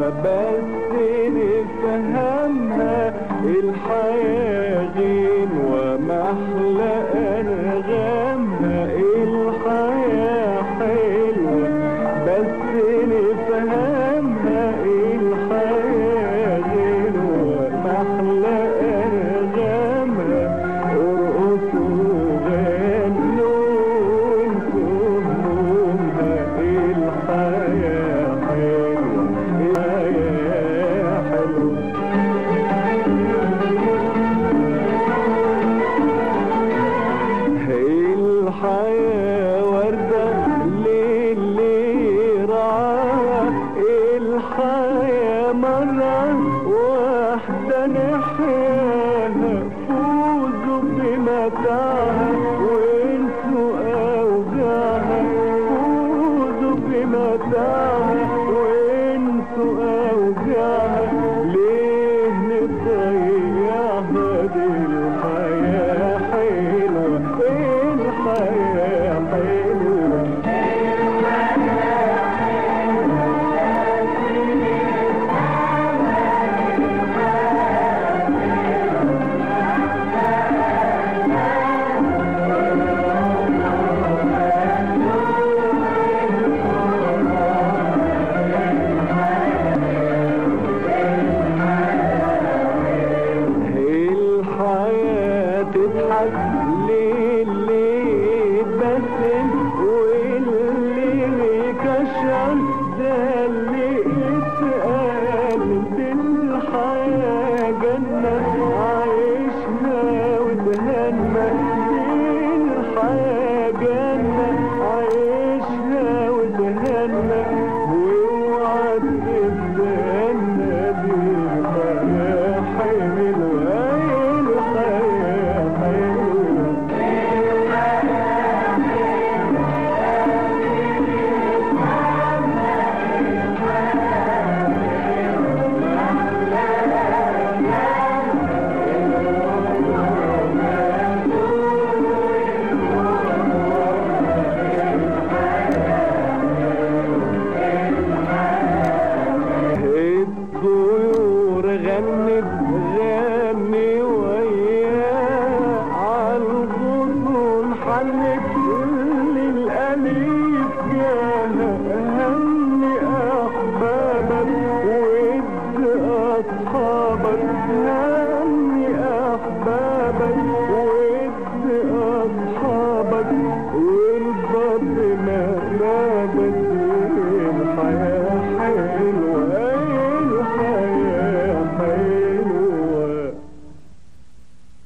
بس نفهمها الحياة غين ومحلى أنغامها الحياة حلوة بس نفهمها الحياة غين ومحلى أنغامها ارقصوا غنوا انتوا همومها الحياة حلوة الحياة حلوة الحياة وردة للي رعاها الحياة مرة واحدة نحياها فوزوا بمتاعها وانسوا أوجاعها فوزوا بمتاعها وانسوا أوجاعها ليه نضيعها دي الحياة حلوة الحياة حلوة الحياة تضحك للي بسم واللي كشر ده اللي اتقال دي الحياة جنة عايشها وتهنى دي الحياة جنة عايشها وتهنى واوعى تستنى دي الحياة حلوة الحياة حلوة الطيور غنت غني وياه عالغصون حنت للأليف جاه هني أحبابك ود أصحابك هني أحبابك ود أصحابك وارضى بما